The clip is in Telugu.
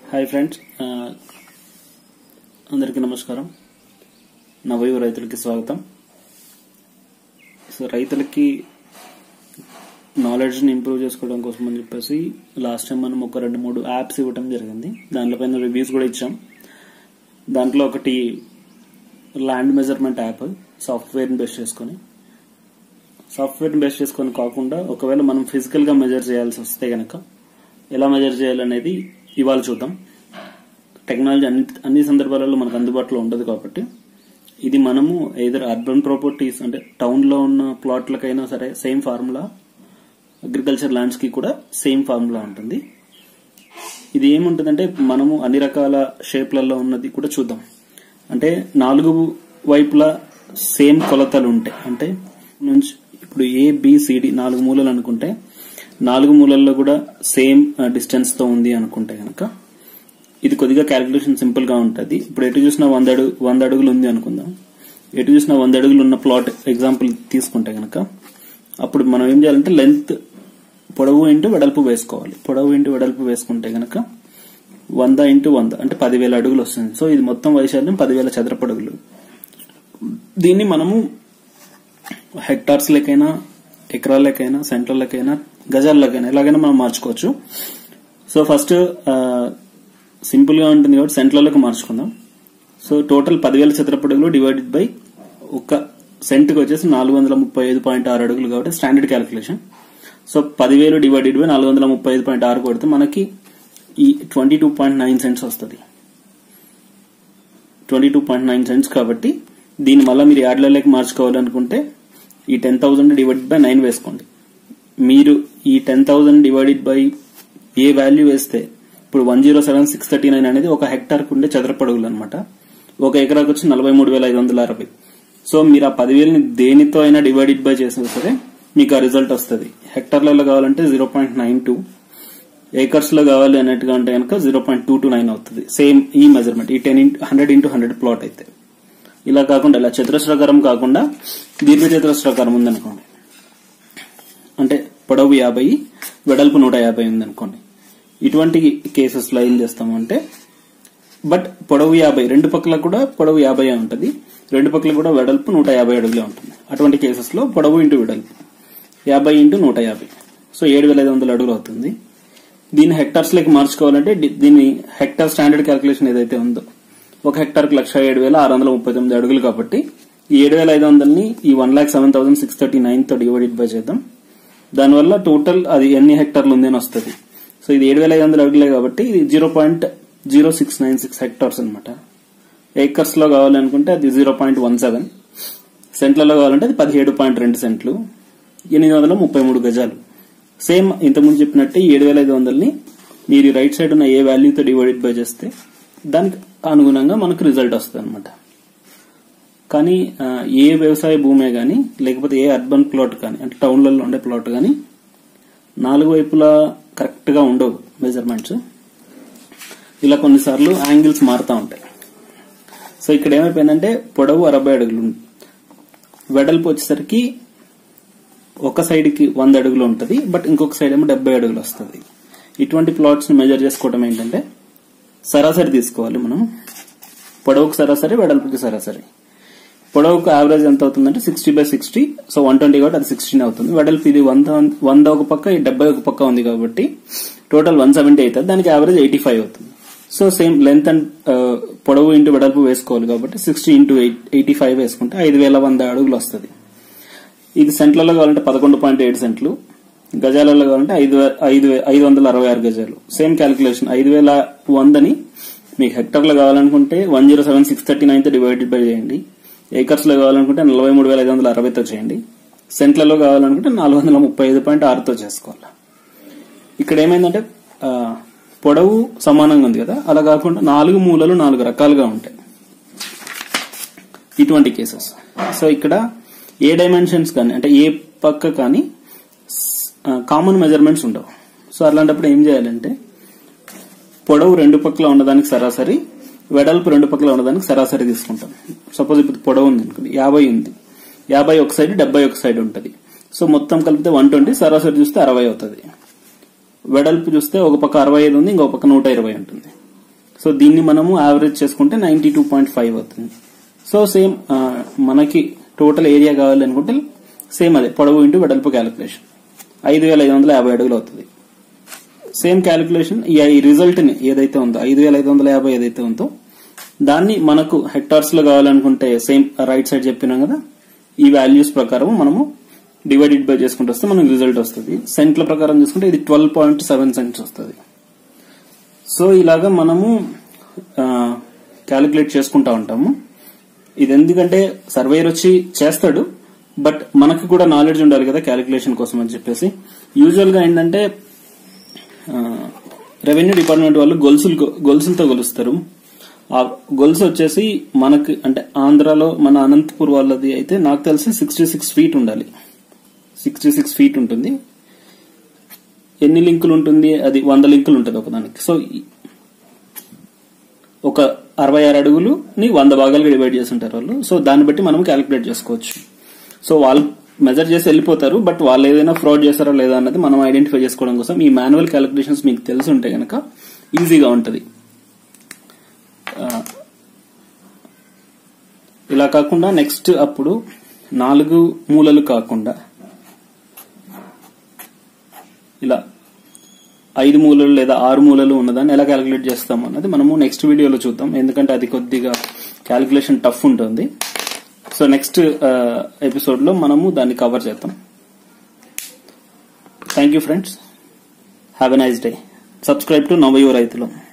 హాయ్ ఫ్రెండ్స్ ఆ, అందరికీ నమస్కారం నవయువ రైతులకి స్వాగతం సో రైతులకి నాలెడ్జ్ని ఇంప్రూవ్ చేసుకోవడం కోసం అని చెప్పేసి లాస్ట్ టైం మనం ఒక రెండు మూడు యాప్స్ ఇవ్వడం జరిగింది దాంట్లోపైన రివ్యూస్ కూడా ఇచ్చాం దాంట్లో ఒకటి ల్యాండ్ మెజర్మెంట్ యాప్ సాఫ్ట్వేర్ని బేస్ చేసుకొని సాఫ్ట్వేర్ని బేస్ చేసుకొని కాకుండా ఒకవేళ మనం ఫిజికల్గా మెజర్ చేయాల్సి వస్తే గనక ఎలా మెజర్ చేయాలనేది ఇవాళ చూద్దాం టెక్నాలజీ అన్ని అన్ని సందర్భాలలో మనకు అందుబాటులో ఉండదు కాబట్టి ఇది మనము ఏదర్ అర్బన్ ప్రాపర్టీస్ అంటే టౌన్ లో ఉన్న ప్లాట్లకైనా సరే సేమ్ ఫార్ములా అగ్రికల్చర్ ల్యాండ్స్ కి కూడా సేమ్ ఫార్ములా ఉంటుంది ఇది ఏముంటుందంటే మనము అన్ని రకాల షేప్లలో ఉన్నది కూడా చూద్దాం అంటే నాలుగు వైపులా సేమ్ కొలతలు ఉంటాయి అంటే నుంచి ఇప్పుడు ఏ బిసిడి నాలుగు మూలలు అనుకుంటే నాలుగు మూలల్లో కూడా సేమ్ డిస్టెన్స్ తో ఉంది అనుకుంటే గనక ఇది కొద్దిగా క్యాలిక్యులేషన్ సింపుల్ గా ఉంటుంది ఇప్పుడు ఎటు చూసినా వంద అడుగు వంద అడుగులు ఉంది అనుకుందాం ఎటు చూసినా వంద అడుగులు ఉన్న ప్లాట్ ఎగ్జాంపుల్ తీసుకుంటే గనక అప్పుడు మనం ఏం చేయాలంటే లెంత్ పొడవు ఇంటూ వెడల్పు వేసుకోవాలి పొడవు ఇంటూ వెడల్పు వేసుకుంటే గనక వంద ఇంటూ వంద అంటే పదివేల అడుగులు వస్తుంది సో ఇది మొత్తం వైశాల్యం పదివేల చదరపు అడుగులు దీన్ని మనము హెక్టార్స్ లెక్కైనా ఎకరాలకైనా సెంటర్లకైనా గజాలకైనా ఎలాగైనా మనం మార్చుకోవచ్చు సో ఫస్ట్ సింపుల్ గా ఉంటుంది కాబట్టి సెంట్లలోకి మార్చుకుందాం సో టోటల్ పదివేల చదరపడుగులు డివైడెడ్ బై ఒక సెంట్ కి వచ్చేసి నాలుగు వందల ముప్పై ఐదు పాయింట్ ఆరు అడుగులు కాబట్టి స్టాండర్డ్ క్యాలిక్యులేషన్ సో పదివేలు డివైడెడ్ బై నాలుగు వందల ముప్పై ఐదు పాయింట్ ఆరు కొడితే మనకి ఈ twenty two point nine cents వస్తుంది twenty two point nine cents కాబట్టి దీన్ని మళ్ళీ మీరు యాడ్లలోకి మార్చుకోవాలనుకుంటే ఈ ten thousand divided by nine వేసుకోండి మీరు ఈ టెన్ థౌసండ్ డివైడెడ్ బై ఏ వాల్యూ వేస్తే ఇప్పుడు one zero seven six thirty nine అనేది ఒక హెక్టార్ కు ఉండే చదరపడుగులు అనమాట ఒక ఎకరాకు వచ్చి నలభై మూడు వేల ఐదు వందల అరవై సో మీరు ఆ పదివేలని దేనితో అయినా డివైడెడ్ బై చేసినా సరే మీకు ఆ రిజల్ట్ వస్తుంది హెక్టార్లలో కావాలంటే zero point nine two acres లో కావాలి అన్నట్టుగా ఉంటే కనుక zero point two two nine అవుతుంది సేమ్ ఈ మెజర్మెంట్ ఈ ten into hundred into hundred plot అయితే ఇలా కాకుండా ఇలా చతురస్రాకారం కాకుండా దీర్ఘ చతురస్రాకారం ఉందనుకోండి అంటే పొడవు యాభై వెడల్పు నూట యాభై ఉందనుకోండి ఇటువంటి కేసెస్ లో ఏం చేస్తామంటే బట్ పొడవు యాభై రెండు పక్కల కూడా పొడవు యాభై ఉంటుంది రెండు పక్కల కూడా వెడల్పు నూట యాభై అడుగులే ఉంటుంది అటువంటి కేసెస్ లో పొడవు ఇంటూ వెడల్పు యాభై ఇంటూ నూట యాభై సో ఏడు వేల ఐదు వందల అడుగులు అవుతుంది దీన్ని హెక్టార్స్ లెక్క మార్చుకోవాలంటే డి- దీన్ని హెక్టార్ స్టాండర్డ్ క్యాలిక్యులేషన్ ఏదైతే ఉందో ఒక హెక్టార్ కు లక్ష ఏడు వేల ఆరు వందల ముప్పై తొమ్మిది అడుగులు కాబట్టి ఈ ఏడు వేల ఐదు వందలని ఈ one lakh seven thousand six thirty nine తో డివైడెడ్ బై చేద్దాం దానివల్ల టోటల్ అది ఎన్ని హెక్టార్లు ఉంది అని వస్తుంది సో ఇది ఏడు వేల ఐదు వందల అడుగులే కాబట్టి ఇది zero point zero six nine six hectares అనమాట ఏకర్స్ లో కావాలనుకుంటే అది జీరో పాయింట్ వన్ సెవెన్ సెంట్లలో కావాలంటే అది పదిహేడు పాయింట్ రెండు సెంట్లు ఎనిమిది వందల ముప్పై మూడు గజాలు సేమ్ ఇంతకుముందు చెప్పినట్టే ఏడు వేల ఐదు వందలని మీరు రైట్ సైడ్ ఉన్న ఏ వాల్యూతో డివైడెడ్ బై చేస్తే దానికి అనుగుణంగా మనకు రిజల్ట్ వస్తుంది అనమాట కానీ ఆ, ఏ వ్యవసాయ భూమే గానీ లేకపోతే ఏ అర్బన్ ప్లాట్ కానీ అంటే టౌన్లలో ఉండే ప్లాట్ కానీ నాలుగు వైపులా కరెక్ట్ గా ఉండవు మెజర్మెంట్స్ ఇలా కొన్నిసార్లు యాంగిల్స్ మారుతూ ఉంటాయి సో ఇక్కడ ఏమైపోయిందంటే పొడవు అరవై అడుగులు ఉంది. వెడల్పు వచ్చేసరికి ఒక సైడ్ కి వంద అడుగులు ఉంటుంది బట్ ఇంకొక సైడ్ ఏమో డెబ్బై అడుగులు వస్తుంది ఇటువంటి ప్లాట్స్ ని మెజర్ చేసుకోవడం ఏంటంటే సరాసరి తీసుకోవాలి మనం పొడవుకు సరాసరి వెడల్పుకి సరాసరి పొడవుకు యావరేజ్ ఎంత అవుతుందంటే sixty by sixty so one twenty కాబట్టి అది సిక్స్టీన్ అవుతుంది వెడల్పు ఇది వంద వంద ఒక పక్క ఈ డెబ్బై ఒక పక్క ఉంది కాబట్టి టోటల్ వన్ సెవెంటీ అవుతుంది దానికి యావరేజ్ ఎయిటీ ఫైవ్ అవుతుంది సో సేమ్ లెంత్ అండ్ పొడవు ఇంటూ వెడల్పు వేసుకోవాలి కాబట్టి సిక్స్టీ ఇంటూ ఎయిటీ ఫైవ్ వేసుకుంటే ఐదు వేల వంద అడుగులు వస్తుంది ఇది సెంట్లలో కావాలంటే పదకొండు పాయింట్ ఏడు సెంట్లు గజాలలో కావాలంటే ఐదు వే- ఐదు వే- ఐదు వందల అరవై ఆరు గజాలు సేమ్ క్యాలిక్యులేషన్ ఐదు వేల వందని మీకు హెక్టార్లో కావాలనుకుంటే one zero seven six thirty nine తో డివైడెడ్ బై చేయండి ఏకర్స్ లో కావాలనుకుంటే నలభై మూడు వేల ఐదు వందల అరవైతో చేయండి సెంట్లలో కావాలనుకుంటే నాలుగు వందల ముప్పై ఐదు పాయింట్ ఆరుతో చేసుకోవాలి ఇక్కడ ఏమైందంటే ఆ, పొడవు సమానంగా ఉంది కదా అలా కాకుండా నాలుగు మూలలు నాలుగు రకాలుగా ఉంటాయి ఇటువంటి కేసెస్ సో ఇక్కడ ఏ డైమెన్షన్స్ కానీ అంటే ఏ పక్క కానీ కామన్ మెజర్మెంట్స్ ఉండవు సో అలాంటప్పుడు ఏం చేయాలంటే పొడవు రెండు పక్కల ఉన్నదానికి సరాసరి వెడల్పు రెండు పక్కల ఉన్నదానికి సరాసరి తీసుకుంటాం సపోజ్ ఇప్పుడు పొడవు ఉంది అనుకోండి యాభై ఉంది యాభై ఒక సైడ్ డెబ్బై ఒక సైడ్ ఉంటుంది సో మొత్తం కలిపితే వన్ ట్వంటీ సరాసరి చూస్తే అరవై అవుతుంది వెడల్పు చూస్తే ఒక పక్క అరవై ఐదు ఉంది ఇంకో పక్క నూట ఇరవై ఉంటుంది సో దీన్ని మనము యావరేజ్ చేసుకుంటే నైన్టీ టూ పాయింట్ ఫైవ్ అవుతుంది సో సేమ్ మనకి టోటల్ ఏరియా కావాలి అనుకుంటే సేమ్ అదే పొడవు ఇంటూ వెడల్పు క్యాలిక్యులేషన్ ఐదు వేల ఐదు వందల యాభై అడుగులు అవుతుంది సేమ్ క్యాలిక్యులేషన్ ఈ రిజల్ట్ ని ఏదైతే ఉందో ఐదు వేల ఐదు వందల యాభై ఏదైతే ఉందో దాన్ని మనకు హెక్టార్స్ లో కావాలనుకుంటే సేమ్ రైట్ సైడ్ చెప్పినాం కదా ఈ వాల్యూస్ ప్రకారం మనము డివైడెడ్ బై చేసుకుంటూ వస్తే మనకు రిజల్ట్ వస్తుంది సెంట్ల ప్రకారం చూసుకుంటే ఇది ట్వెల్వ్ పాయింట్ సెవెన్ సెంట్స్ వస్తుంది సో ఇలాగా మనము క్యాలిక్యులేట్ చేసుకుంటా ఉంటాము ఇది ఎందుకంటే సర్వేయర్ వచ్చి చేస్తాడు బట్ మనకు కూడా నాలెడ్జ్ ఉండాలి కదా క్యాలిక్యులేషన్ కోసం అని చెప్పేసి యూజువల్ గా ఏంటంటే రెవెన్యూ డిపార్ట్మెంట్ వాళ్ళు గొలుసులు గొలుసులతో కొలుస్తారు ఆ గొలుసు వచ్చేసి మనకి అంటే ఆంధ్రాలో మన అనంతపూర్ వాళ్ళది అయితే నాకు తెలిసి సిక్స్టీ సిక్స్ ఫీట్ ఉండాలి సిక్స్టీ సిక్స్ ఫీట్ ఉంటుంది ఎన్ని లింకులు ఉంటుంది అది వంద లింకులు ఉంటుంది ఒకదానికి సో ఈ- ఒక అరవై ఆరు అడుగులుని వంద భాగాలుగా డివైడ్ చేసి ఉంటారు వాళ్ళు సో దాన్ని బట్టి మనం క్యాలిక్యులేట్ చేసుకోవచ్చు సో వాళ్ళు మెజర్ చేసి వెళ్ళిపోతారు బట్ వాళ్ళు ఏదైనా ఫ్రాడ్ చేస్తారా లేదా అన్నది మనం ఐడెంటిఫై చేసుకోవడం కోసం ఈ మాన్యువల్ క్యాలిక్యులేషన్స్ మీకు తెలిసి ఉంటే కనుక ఈజీగా ఉంటుంది ఇలా కాకుండా నెక్స్ట్ అప్పుడు నాలుగు మూలలు కాకుండా ఇలా ఐదు మూలలు లేదా ఆరు మూలలు ఉన్నదాన్ని ఎలా క్యాలిక్యులేట్ చేస్తాం అన్నది మనము నెక్స్ట్ వీడియోలో చూద్దాం ఎందుకంటే అది కొద్దిగా క్యాలిక్యులేషన్ టఫ్ ఉంటుంది సో నెక్స్ట్ ఎపిసోడ్ లో మనము దాన్ని కవర్ చేద్దాం thank you friends have a nice day subscribe to నవయో రైతులు